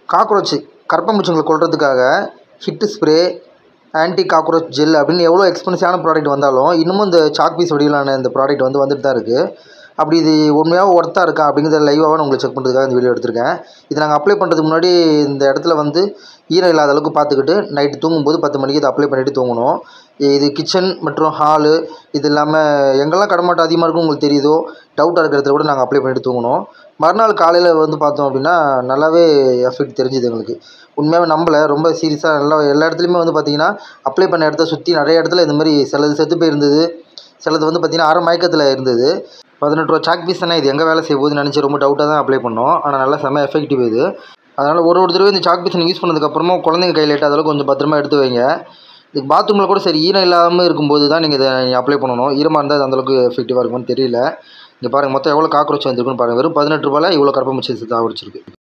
cockroach கரப்பான்பூச்சிங்களை கொல்றதுக்காக Hit spray anti cockroach gel அப்படின்னு எவ்வளோ எக்ஸ்பென்சிவான ப்ராடக்ட் வந்தாலும் இன்னமும் இந்த சாக் பீஸ் வடிவிலான இந்த ப்ராடக்ட் வந்து வந்துட்டு தான் இருக்குது அப்படி இது உண்மையாக ஒர்த்தாக இருக்கா அப்படிங்கிறத லைவாக நான் உங்களுக்கு செக் பண்ணுறதுக்காக இந்த வீடியோ எடுத்திருக்கேன் இது நாங்கள் அப்ளை பண்ணுறதுக்கு முன்னாடி இந்த இடத்துல வந்து ஈரம் இல்லாத அளவுக்கு பார்த்துக்கிட்டு நைட்டு தூங்கும்போது பத்து மணிக்கு இதை அப்ளை பண்ணிவிட்டு தூங்கணும் இது கிச்சன் மற்றும் ஹாலு இது இல்லாமல் எங்கெல்லாம் கடமாட்டம் அதிகமாக இருக்கும் உங்களுக்கு தெரியுதோ டவுட்டாக இருக்கிற இடத்துல கூட நாங்கள் அப்ளை பண்ணிவிட்டு தூங்கணும் மறுநாள் காலையில் வந்து பார்த்தோம் அப்படின்னா நல்லாவே எஃபெக்ட் தெரிஞ்சுது எங்களுக்கு உண்மையாகவே நம்பலை ரொம்ப சீரியஸாக நல்லா எல்லா இடத்துலையுமே வந்து பார்த்தீங்கன்னா அப்ளை பண்ண இடத்த சுற்றி நிறைய இடத்துல இந்த மாதிரி சிலது செத்து போயிருந்தது சிலது வந்து பார்த்தீங்கன்னா அரை மயக்கத்தில் இருந்தது பதினெட்டு ரூபா சாக் பீஸ் தானே இது எங்கே வேலை செய்ய போகுதுன்னு நினச்சி ரொம்ப டவுட்டாக தான் அப்ளை பண்ணோம் ஆனால் நல்லா செம்ம எஃபெக்டிவ் இது அதனால் ஒரு ஒரு தடவை இந்த சாக் பீஸ் நீங்கள் யூஸ் பண்ணதுக்கப்புறமா குழந்தைங்க கையில் எட்டாத அளவுக்கு கொஞ்சம் பத்திரமா எடுத்து வைங்க இதுக்கு பாத்ரூமில் கூட சரி ஈரம் இல்லாமல் இருக்கும்போது தான் நீங்கள் இதை அப்ளை பண்ணணும் ஈரமாக இருந்தால் அது அந்தளவுக்கு எஃபெக்டிவாக இருக்குமான்னு தெரியல இங்கே பாருங்கள் மொத்தம் எவ்வளோ காக்ரோச் வந்துருக்குன்னு பாருங்கள் வெறும் பதினெட்டு ரூபாயில் இவ்வளோ கரப்பாம்பூச்சி சாவடிச்சிருக்கு